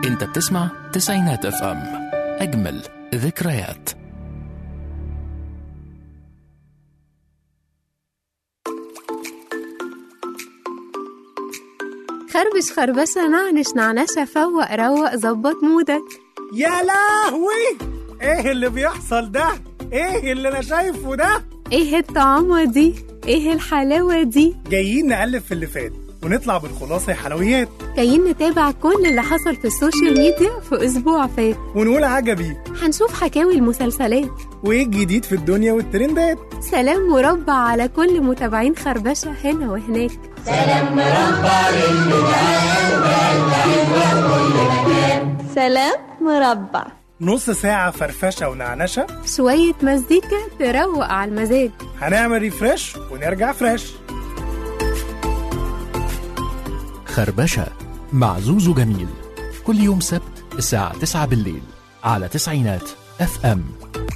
انت بتسمع تسعينات اف ام اجمل ذكريات خربش خربشة نعنش نعنشة فوق روق ظبط مودك يا لهوي ايه اللي بيحصل ده ايه اللي انا شايفه ده ايه الطعامة دي ايه الحلاوة دي جايين نقلب في اللي فات ونطلع بالخلاصه يا حلويات جايين نتابع كل اللي حصل في السوشيال ميديا في أسبوع فات ونقول عجبي هنشوف حكاوي المسلسلات وايه الجديد في الدنيا والترندات سلام مربع على كل متابعين خربشة هنا وهناك سلام مربع نص ساعه فرفشه ونعنشه شوية مزيكا تروق على المزاج هنعمل ريفرش ونرجع فريش خربشة مع زوزو جميل كل يوم سبت الساعة 9 بالليل على تسعينات اف ام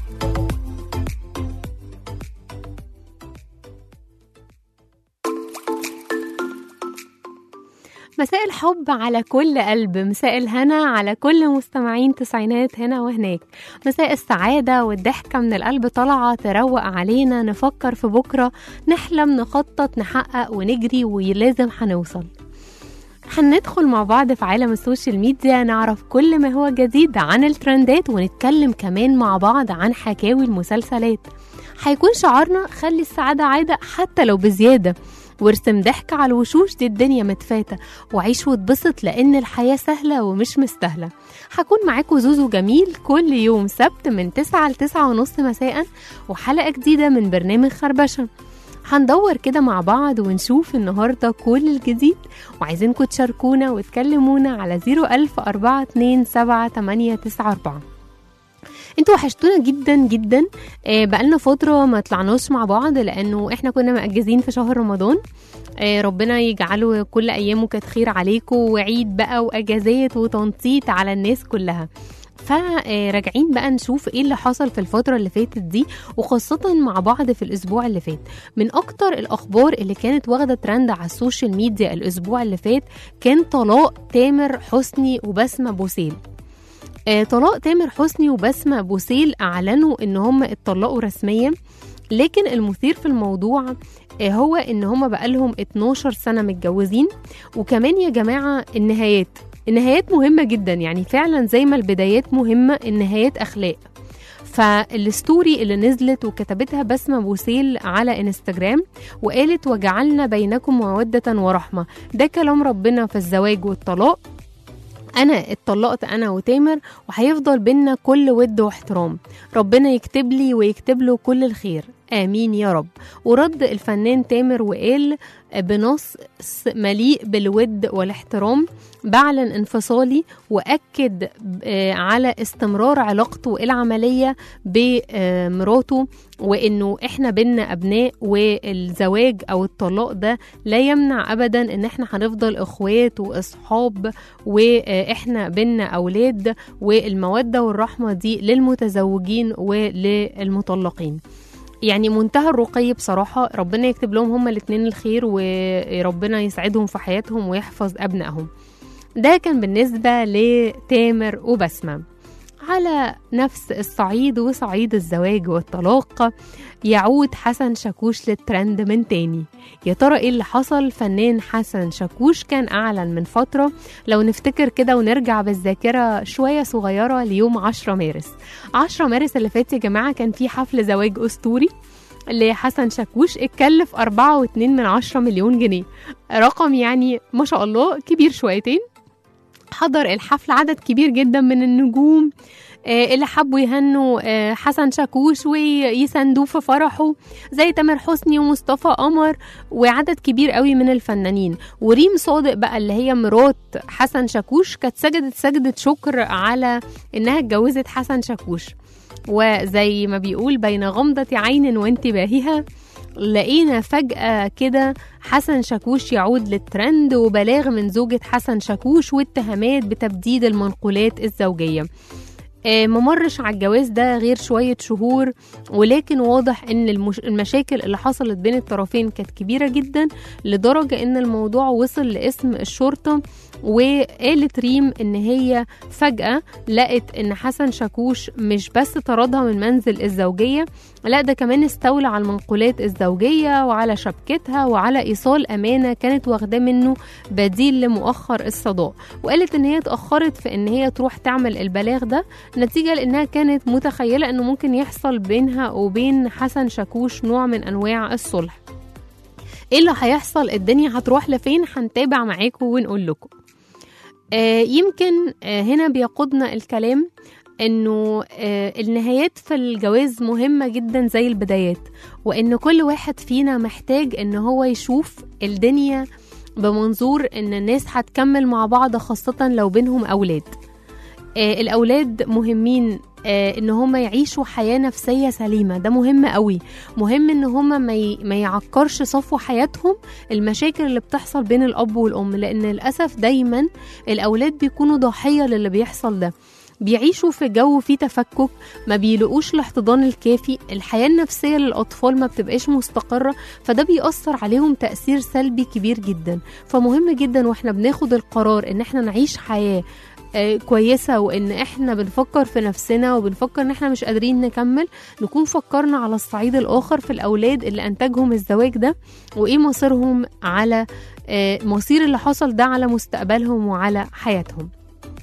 مساء الحب على كل قلب مساء الهنا على كل مستمعين تسعينات هنا وهناك مساء السعادة والضحكة من القلب طالعة تروق علينا نفكر في بكرة نحلم نخطط نحقق ونجري ولازم هنوصل هندخل مع بعض في عالم السوشيال ميديا نعرف كل ما هو جديد عن الترندات ونتكلم كمان مع بعض عن حكاوي المسلسلات هيكون شعارنا خلي السعادة عادة حتى لو بزيادة وارسم ضحك على الوشوش دي الدنيا متفاتة وعيش واتبسط لأن الحياة سهلة ومش مستاهلة هكون معاكم زوزو جميل كل يوم سبت من 9 ل 9 ونص مساء وحلقة جديدة من برنامج خربشة هندور كده مع بعض ونشوف النهاردة كل الجديد وعايزينكم تشاركونا وتكلمونا على 010427894 انتوا وحشتونا جدا جدا آه بقالنا فترة ما طلعناش مع بعض لأنه احنا كنا مأجزين في شهر رمضان آه ربنا يجعله كل أيامه كانت خير عليكم وعيد بقى وأجازات وتنطيط على الناس كلها فراجعين بقى نشوف ايه اللي حصل في الفترة اللي فاتت دي وخاصة مع بعض في الأسبوع اللي فات من أكتر الأخبار اللي كانت واخدة ترند على السوشيال ميديا الأسبوع اللي فات كان طلاق تامر حسني وبسمة بوسيل آه، طلاق تامر حسني وبسمة بوسيل أعلنوا إن هم اتطلقوا رسميا لكن المثير في الموضوع آه، هو إن هم بقالهم 12 سنة متجوزين وكمان يا جماعة النهايات النهايات مهمة جدا يعني فعلا زي ما البدايات مهمة النهايات أخلاق فالستوري اللي نزلت وكتبتها بسمة بوسيل على انستجرام وقالت وجعلنا بينكم مودة ورحمة ده كلام ربنا في الزواج والطلاق انا اتطلقت انا وتامر وهيفضل بينا كل ود واحترام ربنا يكتب لي ويكتب له كل الخير امين يا رب ورد الفنان تامر وقال بنص مليء بالود والاحترام بعلن انفصالي واكد آه، على استمرار علاقته العمليه بمراته وانه احنا بينا ابناء والزواج او الطلاق ده لا يمنع ابدا ان احنا هنفضل اخوات واصحاب واحنا بينا اولاد والموده والرحمه دي للمتزوجين وللمطلقين يعني منتهى الرقي بصراحة ربنا يكتب لهم هما الاتنين الخير وربنا يسعدهم في حياتهم ويحفظ أبنائهم ده كان بالنسبة لتامر وبسمة على نفس الصعيد وصعيد الزواج والطلاق يعود حسن شاكوش للترند من تاني يا ترى ايه اللي حصل فنان حسن شاكوش كان اعلن من فترة لو نفتكر كده ونرجع بالذاكرة شوية صغيرة ليوم 10 مارس 10 مارس اللي فات يا جماعة كان في حفل زواج أسطوري لحسن شاكوش اتكلف 4.2 من 10 مليون جنيه رقم يعني ما شاء الله كبير شويتين حضر الحفل عدد كبير جدا من النجوم آه، اللي حبوا يهنوا آه، حسن شاكوش ويساندوه في فرحه زي تامر حسني ومصطفى قمر وعدد كبير قوي من الفنانين وريم صادق بقى اللي هي مرات حسن شاكوش كانت سجدت سجدة شكر على انها اتجوزت حسن شاكوش وزي ما بيقول بين غمضة عين وانتباهها لقينا فجأة كده حسن شاكوش يعود للترند وبلاغ من زوجة حسن شاكوش واتهامات بتبديد المنقولات الزوجية آه، ممرش على الجواز ده غير شوية شهور ولكن واضح ان المش... المشاكل اللي حصلت بين الطرفين كانت كبيرة جدا لدرجة ان الموضوع وصل لاسم الشرطة وقالت ريم ان هي فجأة لقت ان حسن شاكوش مش بس طردها من منزل الزوجية لا ده كمان استولى على المنقولات الزوجية وعلى شبكتها وعلى ايصال امانة كانت واخداه منه بديل لمؤخر الصداق وقالت ان هي اتأخرت في ان هي تروح تعمل البلاغ ده نتيجة لانها كانت متخيلة انه ممكن يحصل بينها وبين حسن شاكوش نوع من انواع الصلح ايه اللي هيحصل الدنيا هتروح لفين هنتابع معاكم ونقول لكم آه يمكن آه هنا بيقودنا الكلام انه آه النهايات في الجواز مهمه جدا زي البدايات وان كل واحد فينا محتاج ان هو يشوف الدنيا بمنظور ان الناس هتكمل مع بعض خاصه لو بينهم اولاد آه الاولاد مهمين آه ان هم يعيشوا حياه نفسيه سليمه ده مهم قوي مهم ان هم ما, ي... ما يعكرش صفو حياتهم المشاكل اللي بتحصل بين الاب والام لان للاسف دايما الاولاد بيكونوا ضحيه للي بيحصل ده بيعيشوا في جو فيه تفكك ما بيلاقوش الاحتضان الكافي الحياة النفسية للأطفال ما بتبقاش مستقرة فده بيأثر عليهم تأثير سلبي كبير جدا فمهم جدا واحنا بناخد القرار ان احنا نعيش حياة آه، كويسة وإن إحنا بنفكر في نفسنا وبنفكر إن إحنا مش قادرين نكمل نكون فكرنا على الصعيد الآخر في الأولاد اللي أنتجهم الزواج ده وإيه مصيرهم على آه، مصير اللي حصل ده على مستقبلهم وعلى حياتهم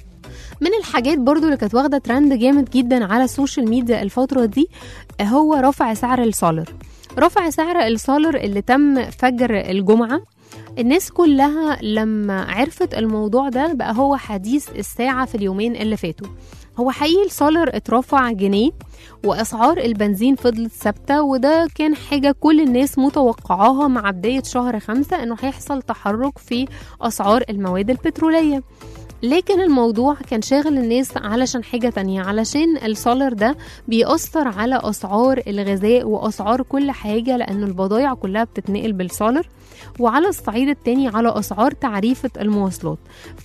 من الحاجات برضو اللي كانت واخدة ترند جامد جدا على السوشيال ميديا الفترة دي هو رفع سعر السولر رفع سعر السولر اللي تم فجر الجمعة الناس كلها لما عرفت الموضوع ده بقى هو حديث الساعة في اليومين اللي فاتوا هو حقيقي السولر اترفع جنيه وأسعار البنزين فضلت ثابتة وده كان حاجة كل الناس متوقعاها مع بداية شهر خمسة انه هيحصل تحرك في أسعار المواد البترولية لكن الموضوع كان شاغل الناس علشان حاجة تانية علشان السولر ده بيأثر على أسعار الغذاء وأسعار كل حاجة لأن البضائع كلها بتتنقل بالسولر وعلى الصعيد التاني على أسعار تعريفة المواصلات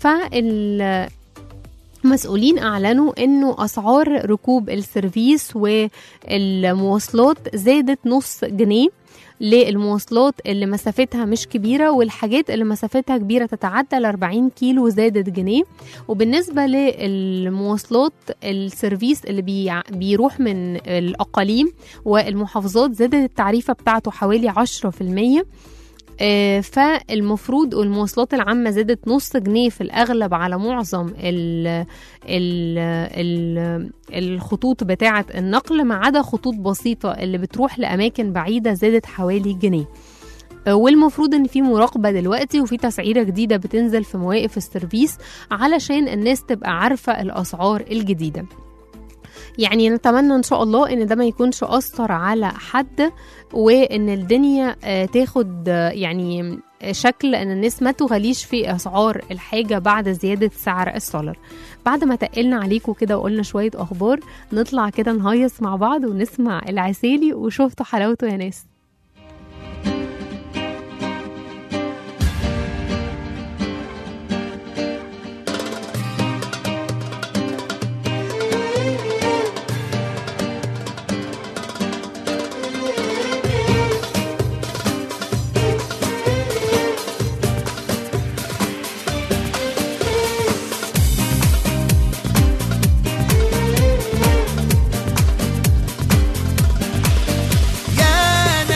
فال مسؤولين أعلنوا أنه أسعار ركوب السيرفيس والمواصلات زادت نص جنيه للمواصلات اللي مسافتها مش كبيرة والحاجات اللي مسافتها كبيرة تتعدى ال 40 كيلو زادت جنيه وبالنسبة للمواصلات السيرفيس اللي بي بيروح من الأقاليم والمحافظات زادت التعريفة بتاعته حوالي 10% آه، فالمفروض والمواصلات العامة زادت نص جنيه في الأغلب على معظم ال ال ال الخطوط بتاعة النقل ما عدا خطوط بسيطة اللي بتروح لأماكن بعيدة زادت حوالي جنيه آه، والمفروض ان في مراقبه دلوقتي وفي تسعيره جديده بتنزل في مواقف السيرفيس علشان الناس تبقى عارفه الاسعار الجديده يعني نتمنى ان شاء الله ان ده ما يكونش اثر على حد وان الدنيا آه، تاخد آه، يعني شكل ان الناس ما تغليش في اسعار الحاجه بعد زياده سعر السولر بعد ما تقلنا عليكم كده وقلنا شويه اخبار نطلع كده نهيص مع بعض ونسمع العسيلي وشفتوا حلاوته يا ناس يا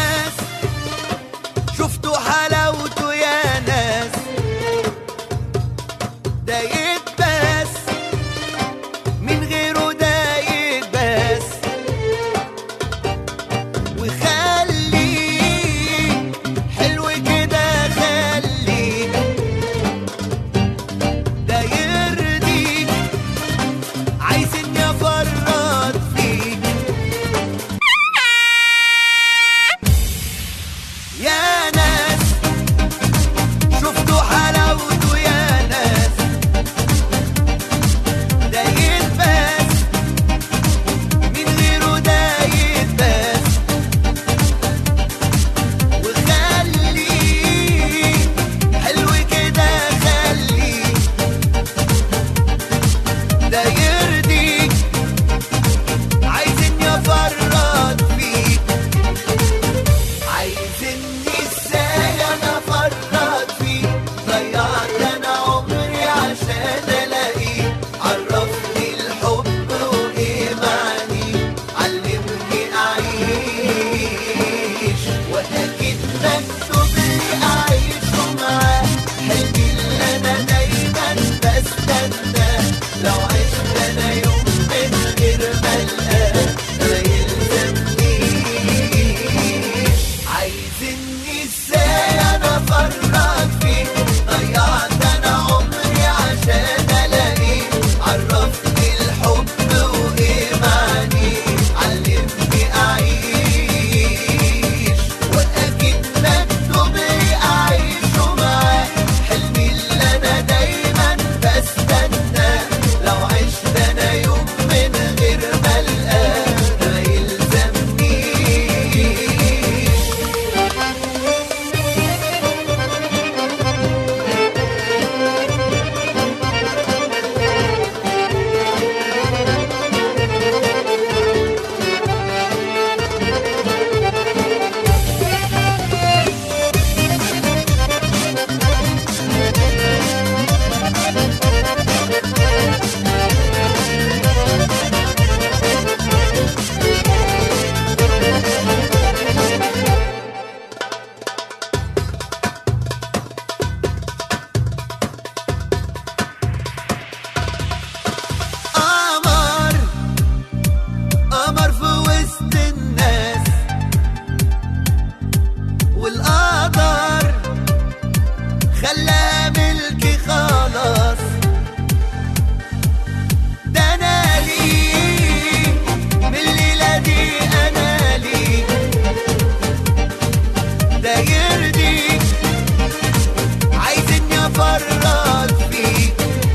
افرط فيك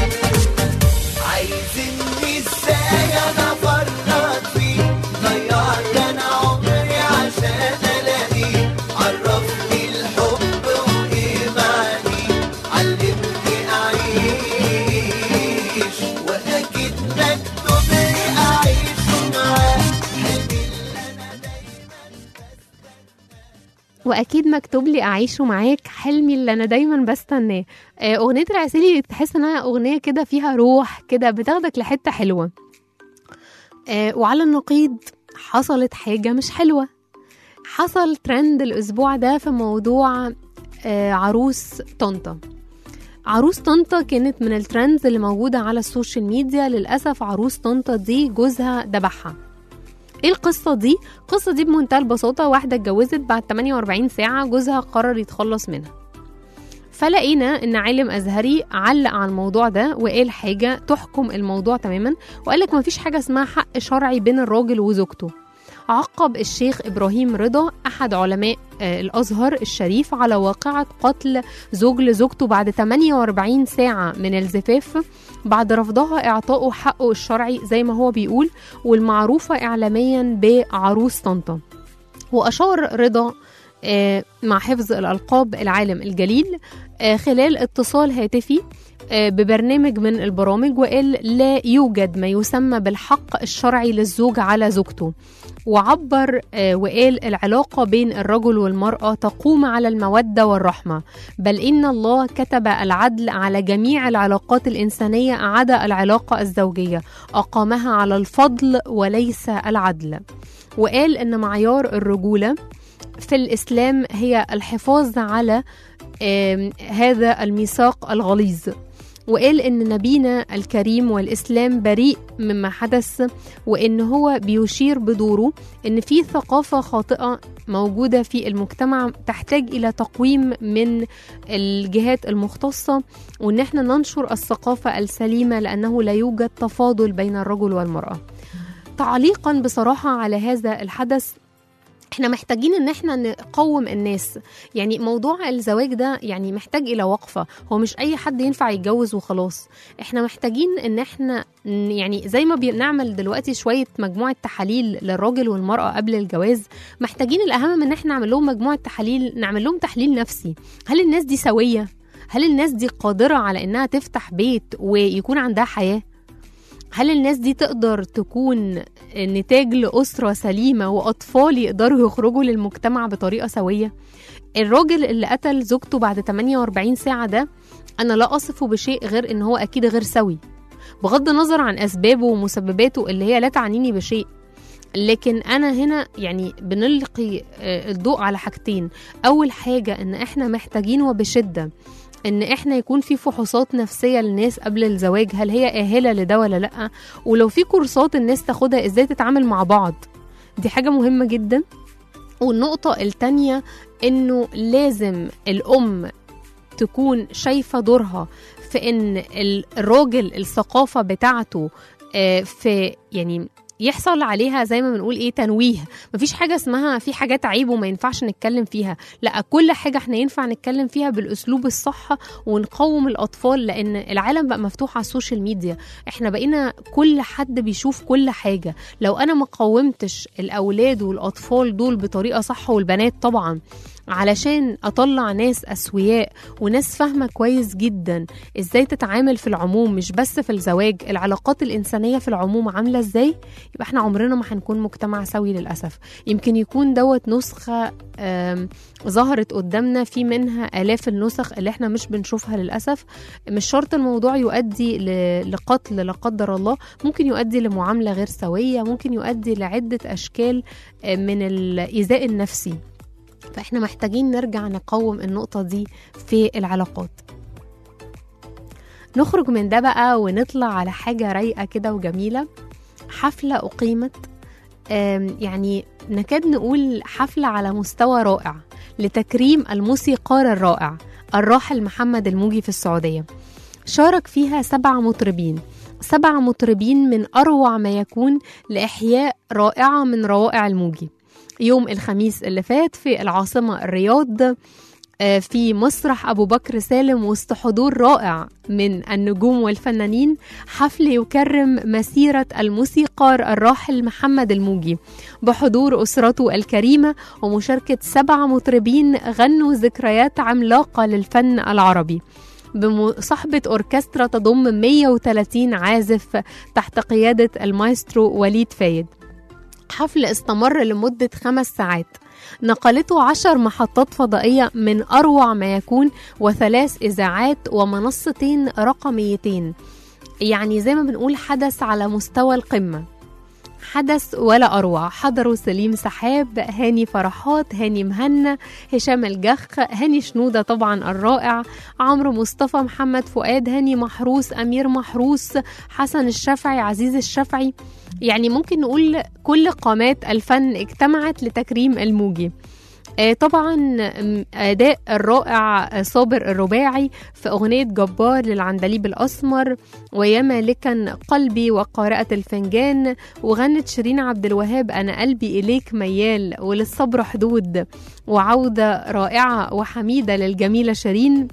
عايزني ازاي انا افرط فيك ضيعت انا عمري عشان الاقيك عرفني الحب وايه معنيه علمني اعيش واكيد مكتوب لي اعيش معاك حلمي اللي انا واكيد مكتوب لي اعيشه معاك حلمي اللي انا دايما بستناه آه، اغنيه العسيلي تحس انها اغنيه كده فيها روح كده بتاخدك لحته حلوه آه، وعلى النقيض حصلت حاجه مش حلوه حصل ترند الاسبوع ده في موضوع آه، عروس طنطا عروس طنطا كانت من الترندز اللي موجودة على السوشيال ميديا للأسف عروس طنطا دي جوزها ذبحها ايه القصة دي؟ القصة دي بمنتهى البساطة واحدة اتجوزت بعد 48 ساعة جوزها قرر يتخلص منها فلقينا ان عالم ازهري علق على الموضوع ده وقال حاجه تحكم الموضوع تماما وقال لك مفيش حاجه اسمها حق شرعي بين الراجل وزوجته عقب الشيخ ابراهيم رضا احد علماء آه، الازهر الشريف على واقعه قتل زوج لزوجته بعد 48 ساعه من الزفاف بعد رفضها اعطائه حقه الشرعي زي ما هو بيقول والمعروفه اعلاميا بعروس طنطا واشار رضا آه، مع حفظ الالقاب العالم الجليل آه، خلال اتصال هاتفي آه، ببرنامج من البرامج وقال لا يوجد ما يسمى بالحق الشرعي للزوج على زوجته وعبر آه، وقال العلاقة بين الرجل والمرأة تقوم على المودة والرحمة بل إن الله كتب العدل على جميع العلاقات الإنسانية عدا العلاقة الزوجية أقامها على الفضل وليس العدل وقال إن معيار الرجولة في الإسلام هي الحفاظ على آم، هذا الميثاق الغليظ وقال ان نبينا الكريم والاسلام بريء مما حدث وان هو بيشير بدوره ان في ثقافه خاطئه موجوده في المجتمع تحتاج الى تقويم من الجهات المختصه وان احنا ننشر الثقافه السليمه لانه لا يوجد تفاضل بين الرجل والمراه تعليقا بصراحه على هذا الحدث احنا محتاجين ان احنا نقوم الناس يعني موضوع الزواج ده يعني محتاج الى وقفه هو مش اي حد ينفع يتجوز وخلاص احنا محتاجين ان احنا ن- يعني زي ما بنعمل دلوقتي شويه مجموعه تحاليل للراجل والمراه قبل الجواز محتاجين الاهم من ان احنا نعمل لهم مجموعه تحاليل نعمل لهم تحليل نفسي هل الناس دي سويه هل الناس دي قادره على انها تفتح بيت ويكون عندها حياه هل الناس دي تقدر تكون نتاج لأسرة سليمة وأطفال يقدروا يخرجوا للمجتمع بطريقة سوية الراجل اللي قتل زوجته بعد 48 ساعة ده أنا لا أصفه بشيء غير إن هو أكيد غير سوي بغض النظر عن أسبابه ومسبباته اللي هي لا تعنيني بشيء لكن أنا هنا يعني بنلقي آه، الضوء على حاجتين أول حاجة إن إحنا محتاجين وبشدة ان احنا يكون في فحوصات نفسيه للناس قبل الزواج هل هي اهله لده ولا لا ولو في كورسات الناس تاخدها ازاي تتعامل مع بعض دي حاجه مهمه جدا والنقطه التانية انه لازم الام تكون شايفه دورها في ان ال- الراجل الثقافه بتاعته آه، في يعني يحصل عليها زي ما بنقول ايه تنويه مفيش حاجه اسمها في حاجات عيب وما ينفعش نتكلم فيها لا كل حاجه احنا ينفع نتكلم فيها بالاسلوب الصح ونقوم الاطفال لان العالم بقى مفتوح على السوشيال ميديا احنا بقينا كل حد بيشوف كل حاجه لو انا ما قومتش الاولاد والاطفال دول بطريقه صح والبنات طبعا علشان اطلع ناس اسوياء وناس فاهمه كويس جدا ازاي تتعامل في العموم مش بس في الزواج العلاقات الانسانيه في العموم عامله ازاي يبقى احنا عمرنا ما هنكون مجتمع سوي للاسف يمكن يكون دوت نسخه آم، ظهرت قدامنا في منها آلاف النسخ اللي احنا مش بنشوفها للأسف مش شرط الموضوع يؤدي ل- لقتل لا قدر الله ممكن يؤدي لمعاملة غير سوية ممكن يؤدي لعدة أشكال آه، من الإيذاء النفسي فاحنا محتاجين نرجع نقوم النقطة دي في العلاقات نخرج من ده بقى ونطلع على حاجة رايقة كده وجميلة حفلة أقيمت آم، يعني نكاد نقول حفلة على مستوى رائع لتكريم الموسيقار الرائع الراحل محمد الموجي في السعودية شارك فيها سبع مطربين سبع مطربين من أروع ما يكون لإحياء رائعة من روائع الموجي يوم الخميس اللي فات في العاصمة الرياض آه، في مسرح أبو بكر سالم وسط حضور رائع من النجوم والفنانين حفل يكرم مسيرة الموسيقار الراحل محمد الموجي بحضور أسرته الكريمة ومشاركة سبع مطربين غنوا ذكريات عملاقة للفن العربي بمصاحبة أوركسترا تضم 130 عازف تحت قيادة المايسترو وليد فايد حفل استمر لمدة خمس ساعات نقلته عشر محطات فضائية من أروع ما يكون وثلاث إذاعات ومنصتين رقميتين يعني زي ما بنقول حدث على مستوى القمة حدث ولا أروع حضروا سليم سحاب هاني فرحات هاني مهنا هشام الجخ هاني شنودة طبعا الرائع عمرو مصطفى محمد فؤاد هاني محروس أمير محروس حسن الشافعي عزيز الشافعي يعني ممكن نقول كل قامات الفن اجتمعت لتكريم الموجي آه، طبعا م، اداء الرائع آه، صابر الرباعي في اغنيه جبار للعندليب الاسمر ويا مالكا قلبي وقارئه الفنجان وغنت شيرين عبد الوهاب انا قلبي اليك ميال وللصبر حدود وعوده رائعه وحميده للجميله شيرين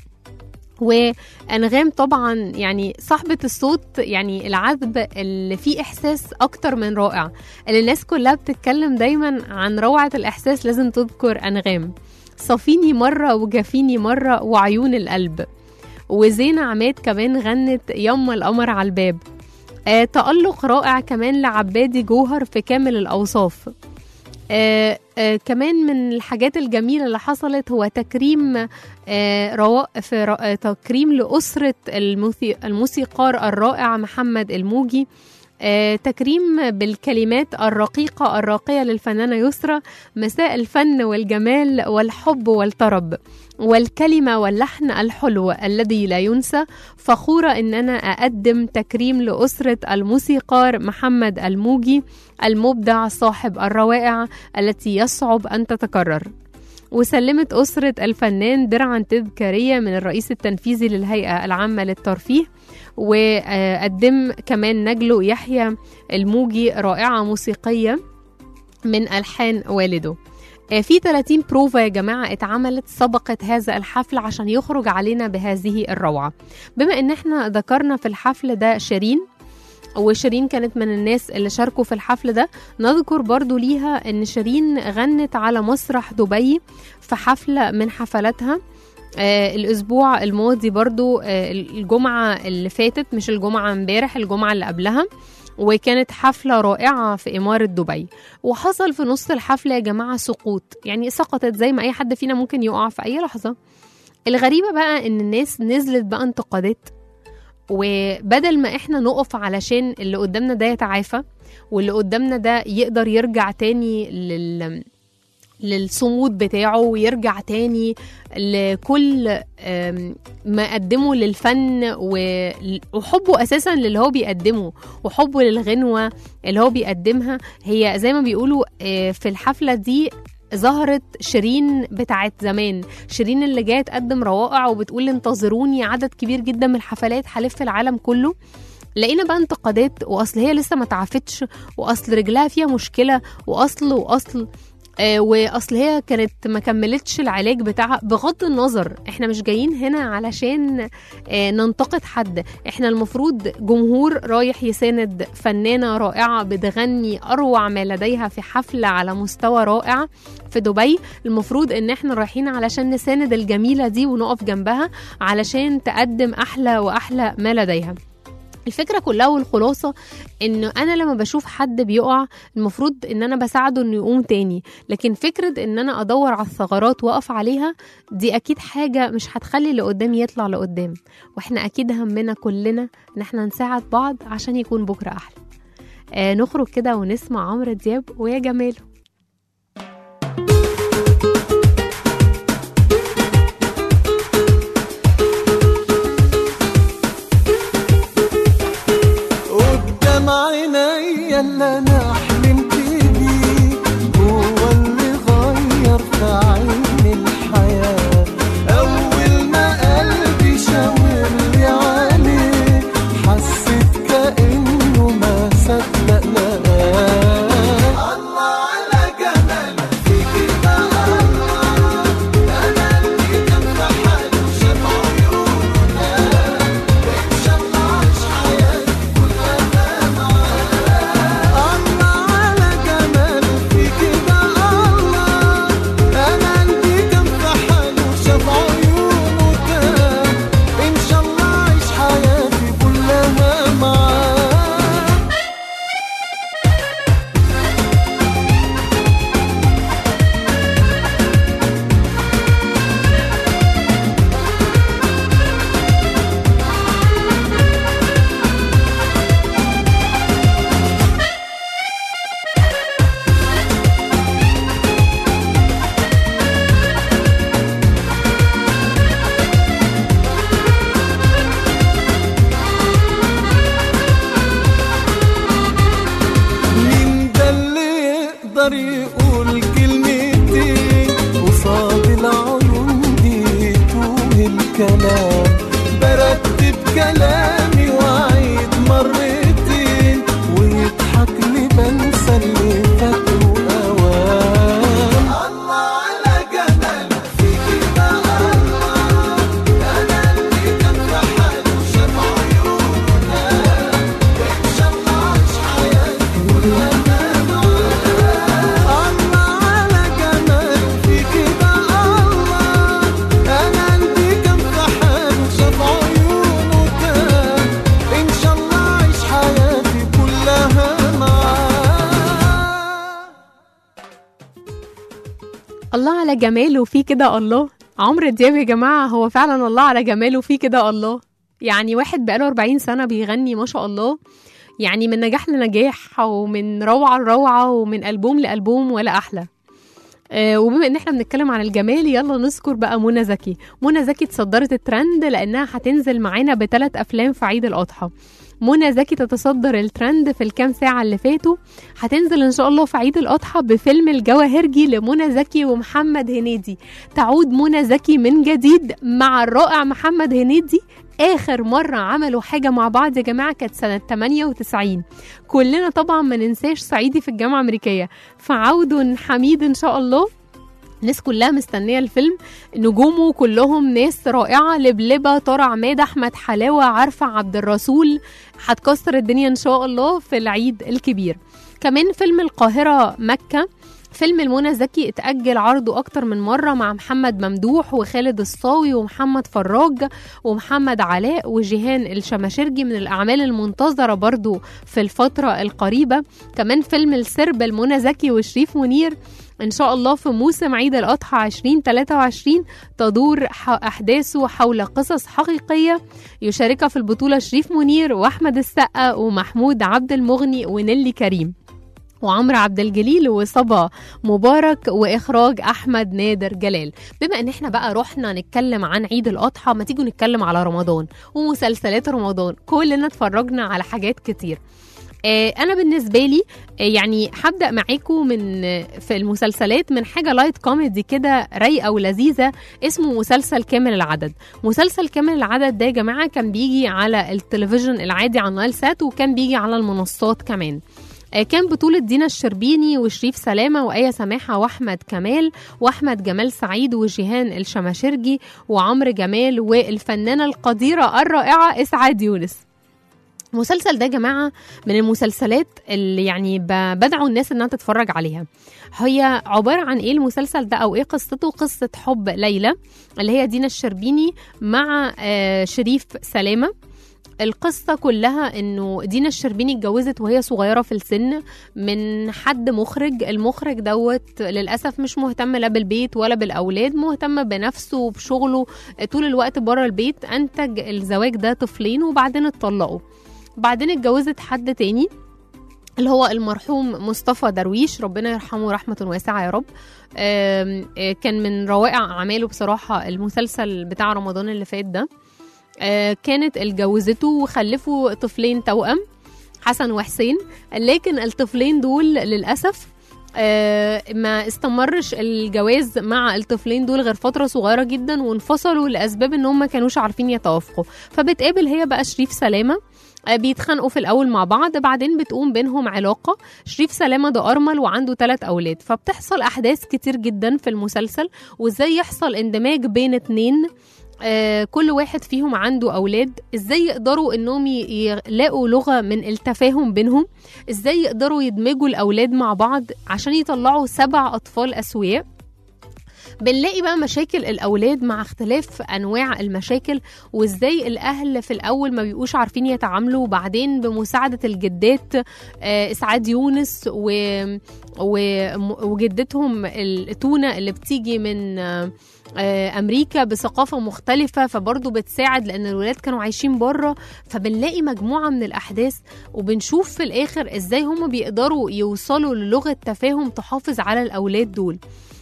وانغام طبعا يعني صاحبه الصوت يعني العذب اللي فيه احساس اكتر من رائع اللي الناس كلها بتتكلم دايما عن روعه الاحساس لازم تذكر انغام صفيني مره وجافيني مره وعيون القلب وزينة عماد كمان غنت يما القمر على الباب آه تألق رائع كمان لعبادي جوهر في كامل الأوصاف آه آه كمان من الحاجات الجميلة اللي حصلت هو تكريم آه رواء في ر- آه تكريم لأسرة الموسي الموسيقار الرائع محمد الموجي آه تكريم بالكلمات الرقيقة الراقية للفنانة يسرى مساء الفن والجمال والحب والطرب والكلمة واللحن الحلو الذي لا ينسى فخورة إن أنا أقدم تكريم لأسرة الموسيقار محمد الموجي المبدع صاحب الروائع التي يصعب أن تتكرر وسلمت أسرة الفنان درعا تذكارية من الرئيس التنفيذي للهيئة العامة للترفيه وقدم كمان نجله يحيى الموجي رائعة موسيقية من ألحان والده آه، في 30 بروفا يا جماعة اتعملت سبقت هذا الحفل عشان يخرج علينا بهذه الروعة بما ان احنا ذكرنا في الحفل ده شيرين وشيرين كانت من الناس اللي شاركوا في الحفل ده نذكر برضو ليها ان شيرين غنت على مسرح دبي في حفلة من حفلاتها آه الاسبوع الماضي برضو آه الجمعة اللي فاتت مش الجمعة امبارح الجمعة اللي قبلها وكانت حفلة رائعة في إمارة دبي وحصل في نص الحفلة يا جماعة سقوط يعني سقطت زي ما أي حد فينا ممكن يقع في أي لحظة الغريبة بقى إن الناس نزلت بقى انتقادات وبدل ما احنا نقف علشان اللي قدامنا ده يتعافى واللي قدامنا ده يقدر يرجع تاني لل للصمود بتاعه ويرجع تاني لكل آم، ما قدمه للفن و- وحبه اساسا للي هو بيقدمه وحبه للغنوه اللي هو بيقدمها هي زي ما بيقولوا آه، في الحفله دي ظهرت شيرين بتاعت زمان شيرين اللي جايه تقدم روائع وبتقول انتظروني عدد كبير جدا من الحفلات هلف العالم كله لقينا بقى انتقادات واصل هي لسه ما تعافتش واصل رجلها فيها مشكله واصل واصل آه، واصل هي كانت ما كملتش العلاج بتاعها بغض النظر احنا مش جايين هنا علشان آه، ننتقد حد احنا المفروض جمهور رايح يساند فنانة رائعة بتغني اروع ما لديها في حفلة على مستوى رائع في دبي المفروض ان احنا رايحين علشان نساند الجميلة دي ونقف جنبها علشان تقدم احلى واحلى ما لديها الفكرة كلها والخلاصة انه انا لما بشوف حد بيقع المفروض ان انا بساعده انه يقوم تاني لكن فكرة ان انا ادور على الثغرات واقف عليها دي اكيد حاجة مش هتخلي اللي قدامي يطلع لقدام واحنا اكيد همنا كلنا ان احنا نساعد بعض عشان يكون بكرة احلى آه نخرج كده ونسمع عمرو دياب ويا جماله قدام عينيا اللي انا حلمت بيه هو اللي غير في عيني الحياة اول ما قلبي شاور لي عليه حسيت كأنه ما صدق لقاه الله كلامي وعيد مرتين ويضحك لي بنسى اللي فات وأوام الله على جماله فيكي بقى الله أنا اللي كان في حاله شاف عيوننا إن شاء الله أعيش حياتي كلها معاه الله على جماله فيكي بقى الله أنا قلبي كان في حاله شاف عيونه تاه إن شاء الله أعيش حياتي كلها معاه الله على جماله فيه كده الله عمرو دياب يا جماعة هو فعلا الله على جماله فيه كده الله يعني واحد بقاله 40 سنة بيغني ما شاء الله يعني من نجاح لنجاح ومن روعة لروعة ومن ألبوم لألبوم ولا أحلى آه وبما ان احنا بنتكلم عن الجمال يلا نذكر بقى منى زكي منى زكي اتصدرت الترند لانها هتنزل معانا بثلاث افلام في عيد الاضحى منى زكي تتصدر الترند في الكام ساعة اللي فاتوا هتنزل ان شاء الله في عيد الاضحى بفيلم الجواهرجي لمنى زكي ومحمد هنيدي تعود منى زكي من جديد مع الرائع محمد هنيدي اخر مرة عملوا حاجة مع بعض يا جماعة كانت سنة 98 كلنا طبعا ما ننساش صعيدي في الجامعة الأمريكية فعود حميد إن شاء الله الناس كلها مستنية الفيلم نجومه كلهم ناس رائعة لبلبة طارق عماد أحمد حلاوة عارفة عبد الرسول هتكسر الدنيا إن شاء الله في العيد الكبير كمان فيلم القاهرة مكة فيلم المنى زكي اتأجل عرضه أكتر من مرة مع محمد ممدوح وخالد الصاوي ومحمد فراج ومحمد علاء وجيهان الشماشرجي من الأعمال المنتظرة برضو في الفترة القريبة كمان فيلم السرب المنى زكي وشريف منير إن شاء الله في موسم عيد الأضحى 2023 تدور ح- أحداثه حول قصص حقيقية يشاركها في البطولة شريف منير وأحمد السقا ومحمود عبد المغني ونيلي كريم وعمرو عبد الجليل وصبا مبارك واخراج احمد نادر جلال بما ان احنا بقى رحنا نتكلم عن عيد الاضحى ما تيجوا نتكلم على رمضان ومسلسلات رمضان كلنا اتفرجنا على حاجات كتير آه، انا بالنسبه لي آه، يعني هبدا معاكم من آه، في المسلسلات من حاجه لايت كوميدي كده رايقه ولذيذه اسمه مسلسل كامل العدد مسلسل كامل العدد ده يا جماعه كان بيجي على التلفزيون العادي على نايل سات وكان بيجي على المنصات كمان آه، كان بطولة دينا الشربيني وشريف سلامة وآية سماحة وأحمد كمال وأحمد جمال سعيد وجيهان الشماشرجي وعمرو جمال والفنانة القديرة الرائعة إسعاد يونس المسلسل ده يا جماعة من المسلسلات اللي يعني ب- بدعو الناس انها تتفرج عليها هي عبارة عن ايه المسلسل ده او ايه قصته قصة حب ليلى اللي هي دينا الشربيني مع آه، شريف سلامة القصة كلها انه دينا الشربيني اتجوزت وهي صغيرة في السن من حد مخرج المخرج دوت للأسف مش مهتم لا بالبيت ولا بالأولاد مهتم بنفسه وبشغله طول الوقت بره البيت أنتج الزواج ده طفلين وبعدين اتطلقوا بعدين اتجوزت حد تاني اللي هو المرحوم مصطفى درويش ربنا يرحمه رحمة واسعة يا رب آم، آه، كان من روائع أعماله بصراحة المسلسل بتاع رمضان اللي فات ده آه، كانت اتجوزته وخلفوا طفلين توأم حسن وحسين لكن الطفلين دول للأسف آه، ما استمرش الجواز مع الطفلين دول غير فترة صغيرة جدا وانفصلوا لأسباب ان هم ما كانوش عارفين يتوافقوا فبتقابل هي بقى شريف سلامة آه، بيتخانقوا في الأول مع بعض بعدين بتقوم بينهم علاقة شريف سلامة ده أرمل وعنده ثلاث أولاد فبتحصل أحداث كتير جدا في المسلسل وإزاي يحصل اندماج بين اتنين آه، كل واحد فيهم عنده أولاد إزاي يقدروا إنهم ي- يلاقوا لغة من التفاهم بينهم إزاي يقدروا يدمجوا الأولاد مع بعض عشان يطلعوا سبع أطفال أسوياء بنلاقي بقى مشاكل الأولاد مع اختلاف أنواع المشاكل وإزاي الأهل في الأول ما بيبقوش عارفين يتعاملوا وبعدين بمساعدة الجدات آه، إسعاد يونس و... و... وجدتهم التونة اللي بتيجي من آه، آه، امريكا بثقافه مختلفه فبرضه بتساعد لان الولاد كانوا عايشين بره فبنلاقي مجموعه من الاحداث وبنشوف في الاخر ازاي هم بيقدروا يوصلوا للغه تفاهم تحافظ على الاولاد دول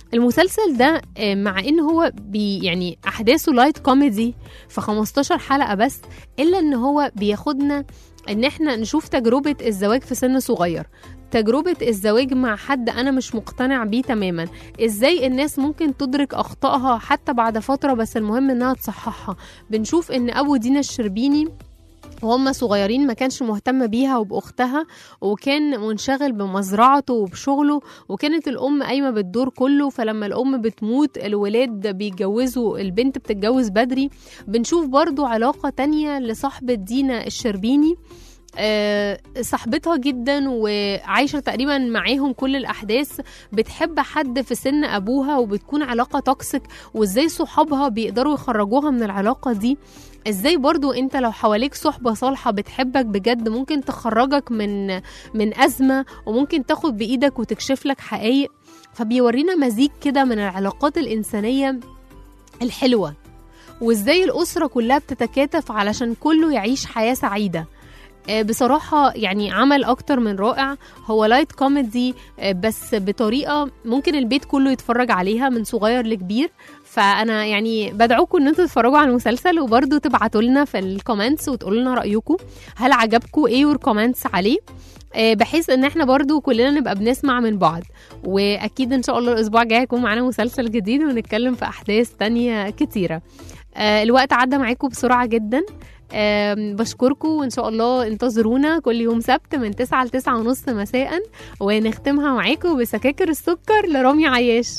المسلسل ده آه، مع ان هو بي يعني احداثه لايت كوميدي في 15 حلقه بس الا ان هو بياخدنا ان احنا نشوف تجربه الزواج في سن صغير تجربة الزواج مع حد أنا مش مقتنع بيه تماما إزاي الناس ممكن تدرك أخطائها حتى بعد فترة بس المهم إنها تصححها بنشوف إن أبو دينا الشربيني وهم صغيرين ما كانش مهتم بيها وبأختها وكان منشغل بمزرعته وبشغله وكانت الأم قايمة بالدور كله فلما الأم بتموت الولاد بيتجوزوا البنت بتتجوز بدري بنشوف برضو علاقة تانية لصاحبة دينا الشربيني آه، صاحبتها جدا وعايشه تقريبا معاهم كل الاحداث بتحب حد في سن ابوها وبتكون علاقه توكسيك وازاي صحابها بيقدروا يخرجوها من العلاقه دي ازاي برضو انت لو حواليك صحبة صالحة بتحبك بجد ممكن تخرجك من من أزمة وممكن تاخد بإيدك وتكشف لك حقائق فبيورينا مزيج كده من العلاقات الإنسانية الحلوة وازاي الأسرة كلها بتتكاتف علشان كله يعيش حياة سعيدة آه، بصراحة يعني عمل أكتر من رائع هو لايت كوميدي آه، بس بطريقة ممكن البيت كله يتفرج عليها من صغير لكبير فأنا يعني بدعوكم إن انتوا تتفرجوا على المسلسل وبرضه تبعتوا لنا في الكومنتس وتقولوا لنا رأيكم هل عجبكم إيه والكومنتس عليه آه، بحيث ان احنا برضو كلنا نبقى بنسمع من بعض واكيد ان شاء الله الاسبوع الجاي هيكون معانا مسلسل جديد ونتكلم في احداث تانية كتيرة آه، الوقت عدى معاكم بسرعة جدا آم، بشكركم وان شاء الله انتظرونا كل يوم سبت من 9 ل 9 ونص مساء ونختمها معاكم بسكاكر السكر لرامي عياش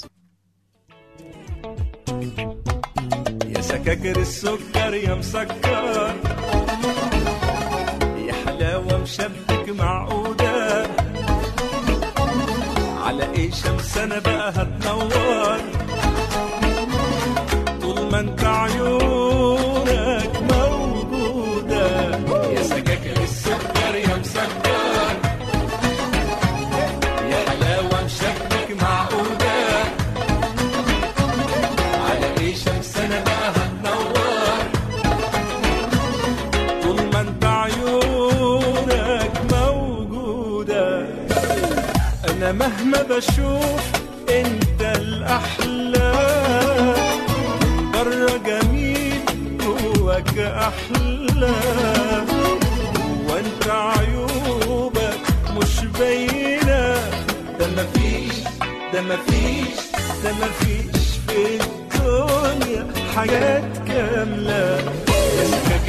يا سكاكر السكر يا مسكر يا حلاوة مشبك معقودة على ايه شمس انا بقى هتنور طول ما انت عيونك موجودة يا سكاكر السكر يا مسكر يا حلاوة مشبك معقودة على ايه شمس انا بقى هتنور طول ما انت عيونك موجودة انا مهما بشوف انت الاحلى من بره جميل جواك احلى وانت عيوبك مش باينه ده مفيش ده مفيش ده مفيش في الدنيا حاجات كامله يا سكاكر